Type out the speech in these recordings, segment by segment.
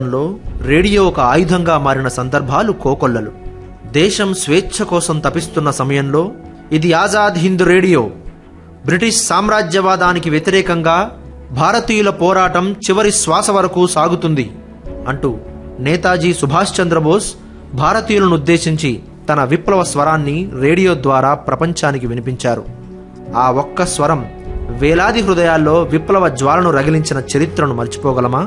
లో రేడియో ఒక ఆయుధంగా మారిన సందర్భాలు కోకొల్లలు దేశం స్వేచ్ఛ కోసం తపిస్తున్న సమయంలో ఇది ఆజాద్ హింద్ రేడియో బ్రిటిష్ సామ్రాజ్యవాదానికి వ్యతిరేకంగా భారతీయుల పోరాటం చివరి శ్వాస వరకు సాగుతుంది అంటూ నేతాజీ సుభాష్ చంద్రబోస్ భారతీయులను ఉద్దేశించి తన విప్లవ స్వరాన్ని రేడియో ద్వారా ప్రపంచానికి వినిపించారు ఆ ఒక్క స్వరం వేలాది హృదయాల్లో విప్లవ జ్వాలను రగిలించిన చరిత్రను మర్చిపోగలమా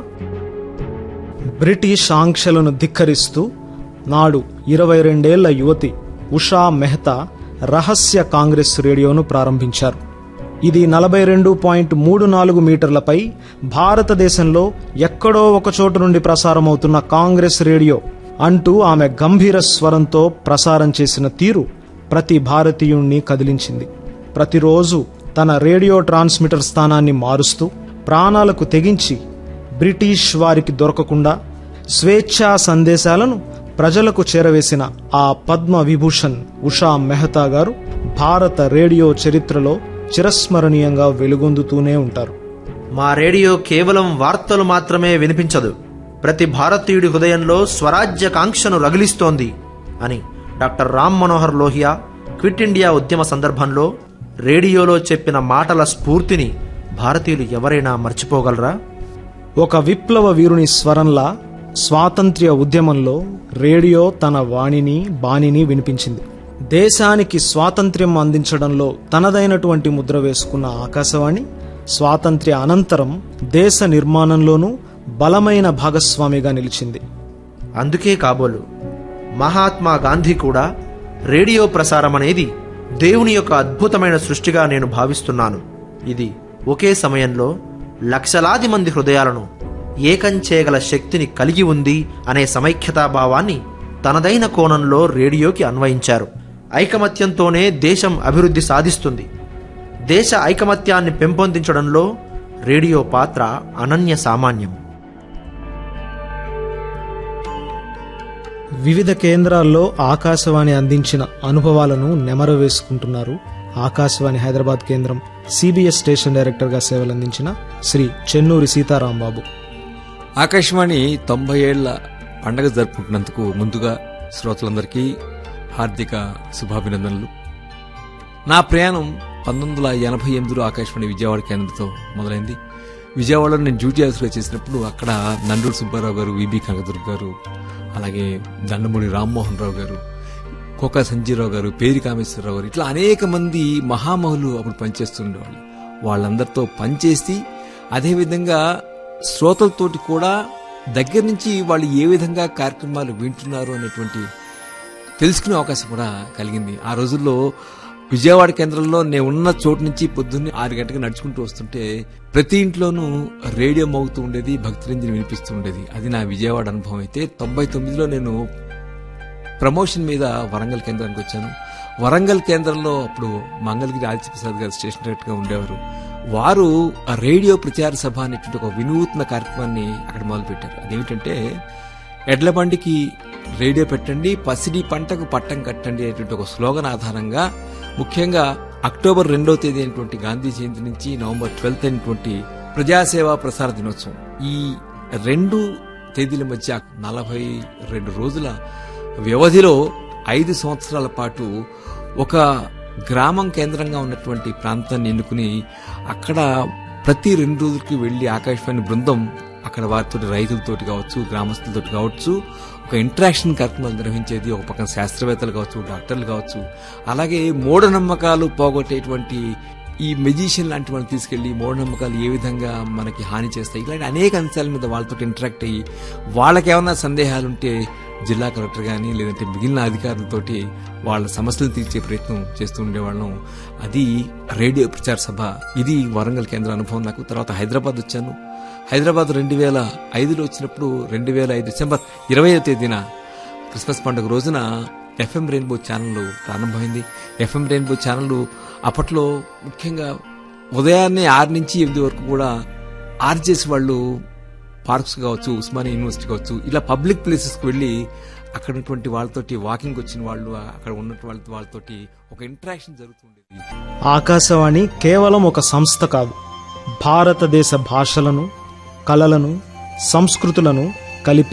బ్రిటిష్ ఆంక్షలను ధిక్కరిస్తూ నాడు ఇరవై రెండేళ్ల యువతి ఉషా మెహతా రహస్య కాంగ్రెస్ రేడియోను ప్రారంభించారు ఇది నలభై రెండు పాయింట్ మూడు నాలుగు మీటర్లపై భారతదేశంలో ఎక్కడో ఒక చోటు నుండి ప్రసారమవుతున్న కాంగ్రెస్ రేడియో అంటూ ఆమె గంభీర స్వరంతో ప్రసారం చేసిన తీరు ప్రతి భారతీయుణ్ణి కదిలించింది ప్రతిరోజు తన రేడియో ట్రాన్స్మిటర్ స్థానాన్ని మారుస్తూ ప్రాణాలకు తెగించి బ్రిటిష్ వారికి దొరకకుండా స్వేచ్ఛా సందేశాలను ప్రజలకు చేరవేసిన ఆ పద్మ విభూషణ్ ఉషా మెహతా గారు భారత రేడియో చరిత్రలో చిరస్మరణీయంగా వెలుగొందుతూనే ఉంటారు మా రేడియో కేవలం వార్తలు మాత్రమే వినిపించదు ప్రతి భారతీయుడి హృదయంలో స్వరాజ్య కాంక్షను రగిలిస్తోంది అని doctor Ram Manohar Lohia quit India ఉద్యమ సందర్భంలో రేడియోలో చెప్పిన మాటల స్ఫూర్తిని భారతీయులు ఎవరైనా మర్చిపోగలరా ఒక విప్లవ వీరుని స్వరంలా స్వాతంత్ర్య ఉద్యమంలో రేడియో తన వాణిని బాణిని వినిపించింది దేశానికి స్వాతంత్ర్యం అందించడంలో తనదైనటువంటి ముద్ర వేసుకున్న ఆకాశవాణి స్వాతంత్ర్య అనంతరం దేశ నిర్మాణంలోనూ బలమైన భాగస్వామిగా నిలిచింది అందుకే కాబోలు మహాత్మా గాంధీ కూడా రేడియో ప్రసారం అనేది దేవుని యొక్క అద్భుతమైన సృష్టిగా నేను భావిస్తున్నాను ఇది ఒకే సమయంలో లక్షలాది మంది హృదయాలను ఏకం చేయగల శక్తిని కలిగి ఉంది అనే సమైక్యతాభావాన్ని తనదైన కోణంలో రేడియోకి అన్వయించారు ఐకమత్యంతోనే దేశం అభివృద్ధి సాధిస్తుంది దేశ ఐకమత్యాన్ని పెంపొందించడంలో రేడియో పాత్ర అనన్య సామాన్యం వివిధ కేంద్రాల్లో ఆకాశవాణి అందించిన అనుభవాలను నెమరు వేసుకుంటున్నారు ఆకాశవాణి హైదరాబాద్ కేంద్రం సిబిఎస్ స్టేషన్ డైరెక్టర్గా సేవలందించిన శ్రీ చెన్నూరి సీతారాంబాబు ఆకాశవాణి తొంభై ఏళ్ల పండగ జరుపుకుంటున్నందుకు ముందుగా శ్రోతలందరికీ హార్దిక శుభాభినందనలు నా ప్రయాణం పంతొమ్మిది వందల ఎనభై ఎనిమిదిలో ఆకాశవాణి విజయవాడ కేంద్రంతో మొదలైంది విజయవాడలో నేను డ్యూటీ ఆఫీస్లో చేసినప్పుడు అక్కడ నండూరు సుబ్బారావు గారు విబి కనకదుర్గ గారు అలాగే దండమూడి రామ్మోహన్ రావు గారు కోకా సంజీరావు గారు పేరి కామేశ్వరరావు గారు ఇట్లా అనేక మంది మహామహులు అప్పుడు పనిచేస్తుండేవాళ్ళు వాళ్ళందరితో పనిచేసి అదేవిధంగా శ్రోతలతోటి కూడా దగ్గర నుంచి వాళ్ళు ఏ విధంగా కార్యక్రమాలు వింటున్నారు అనేటువంటి తెలుసుకునే అవకాశం కూడా కలిగింది ఆ రోజుల్లో విజయవాడ కేంద్రంలో నేను ఉన్న చోటు నుంచి పొద్దున్నే ఆరు గంటలకు నడుచుకుంటూ వస్తుంటే ప్రతి ఇంట్లోనూ రేడియో మోగుతూ ఉండేది భక్తిరంజని వినిపిస్తూ ఉండేది అది నా విజయవాడ అనుభవం అయితే తొంభై తొమ్మిదిలో నేను ప్రమోషన్ మీద వరంగల్ కేంద్రానికి వచ్చాను వరంగల్ కేంద్రంలో అప్పుడు మంగళగిరి ఆదిత్య ప్రసాద్ గారు స్టేషన్ డైరెక్టర్గా ఉండేవారు వారు ఆ రేడియో ప్రచార సభ అనేటువంటి ఒక వినూత్న కార్యక్రమాన్ని అక్కడ మొదలుపెట్టారు అదేమిటంటే ఎడ్ల బండికి రేడియో పెట్టండి పసిడి పంటకు పట్టం కట్టండి అనేటువంటి ఒక స్లోగన్ ఆధారంగా ముఖ్యంగా అక్టోబర్ రెండవ తేదీ అయినటువంటి గాంధీ జయంతి నుంచి నవంబర్ ట్వెల్త్ అయినటువంటి ప్రజాసేవా ప్రసార దినోత్సవం ఈ రెండు తేదీల మధ్య నలభై రెండు రోజుల వ్యవధిలో ఐదు సంవత్సరాల పాటు ఒక గ్రామం కేంద్రంగా ఉన్నటువంటి ప్రాంతాన్ని ఎన్నుకుని అక్కడ ప్రతి రెండు రోజులకి వెళ్లి ఆకాశవాణి బృందం అక్కడ వారితో రైతులతోటి కావచ్చు గ్రామస్తులతోటి కావచ్చు ఒక ఇంటరాక్షన్ కార్యక్రమాలు నిర్వహించేది ఒక పక్కన శాస్త్రవేత్తలు కావచ్చు డాక్టర్లు కావచ్చు అలాగే మూఢనమ్మకాలు పోగొట్టేటువంటి ఈ మెజిషియన్ లాంటి వాళ్ళని తీసుకెళ్లి మూఢనమ్మకాలు ఏ విధంగా మనకి హాని చేస్తాయి ఇలాంటి అనేక అంశాల మీద వాళ్ళతో ఇంటరాక్ట్ అయ్యి వాళ్ళకి ఏమైనా సందేహాలుంటే జిల్లా కలెక్టర్ కానీ లేదంటే మిగిలిన అధికారులతోటి వాళ్ళ సమస్యలు తీర్చే ప్రయత్నం చేస్తూ ఉండేవాళ్ళం అది రేడియో ప్రచార సభ ఇది వరంగల్ కేంద్ర అనుభవం నాకు తర్వాత హైదరాబాద్ వచ్చాను హైదరాబాద్ రెండు వేల ఐదులో వచ్చినప్పుడు రెండు వేల ఐదు డిసెంబర్ ఇరవై తేదీన క్రిస్మస్ పండుగ రోజున ఎఫ్ఎం రెయిన్బో ఛానల్ ప్రారంభమైంది ఎఫ్ఎం రెయిన్బో ఛానల్ అప్పట్లో ముఖ్యంగా ఉదయాన్నే ఆరు నుంచి ఎనిమిది వరకు కూడా ఆర్జేసి వాళ్ళు పార్క్స్ కావచ్చు ఉస్మానియా యూనివర్సిటీ కావచ్చు ఇలా పబ్లిక్ ప్లేసెస్కి వెళ్ళి అక్కడ ఉన్నటువంటి వాళ్ళతోటి వాకింగ్ వచ్చిన వాళ్ళు అక్కడ ఉన్నటువంటి వాళ్ళ వాళ్ళతోటి ఒక ఇంటరాక్షన్ జరుగుతుండేది ఆకాశవాణి కేవలం ఒక సంస్థ కాదు భారతదేశ భాషలను కళలను సంస్కృతులను కలిపి